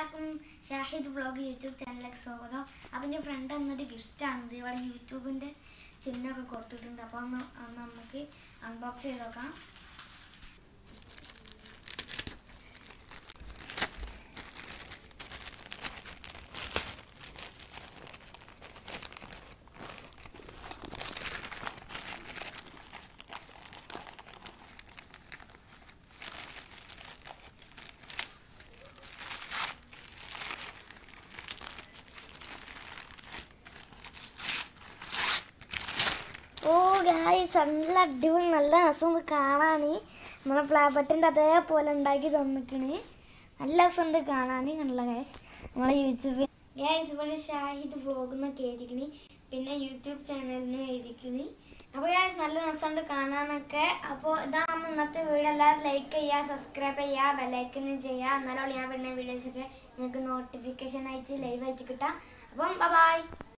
എല്ലാവർക്കും Shahid vlog YouTube ചാനലിലേക്ക് സ്വാഗതം അപ്പം എൻ്റെ ഫ്രണ്ട് എന്നൊരു ഗിഫ്റ്റാണിത് ഇവിടെ യൂട്യൂബിൻ്റെ ചിഹ്നമൊക്കെ കൊടുത്തിട്ടുണ്ട് അപ്പോൾ ഒന്ന് ഒന്ന് നമുക്ക് അൺബോക്സ് ചെയ്ത് നോക്കാം ഓ ഗായ്സ് നല്ല അടിപൊളി നല്ല രസമുണ്ട് കാണാൻ നമ്മളെ പ്ലാബട്ടിൻ്റെ അതേപോലെ ഉണ്ടാക്കി തന്നിക്കണ് നല്ല രസമുണ്ട് കാണാൻ കണ്ടില്ല ഗായ്സ് നമ്മളെ യൂട്യൂബിൽ ഗായ്സ് ഇവിടെ ഷാഹിദ് വ്ളോഗ് എന്നൊക്കെ എഴുതിക്കണി പിന്നെ യൂട്യൂബ് ചാനലിനും എഴുതിക്കണി അപ്പോൾ ഗായ്സ് നല്ല രസമുണ്ട് കാണാനൊക്കെ അപ്പോൾ ഇതാണ് ഇന്നത്തെ വീഡിയോ എല്ലാവരും ലൈക്ക് ചെയ്യുക സബ്സ്ക്രൈബ് ചെയ്യുക ബെലൈക്കനും ചെയ്യുക എന്നാലും ഞാൻ പിന്നെ വീഡിയോസൊക്കെ നിങ്ങൾക്ക് നോട്ടിഫിക്കേഷൻ അയച്ച് ലൈവ് അയച്ച് കിട്ടാം അപ്പം ബൈ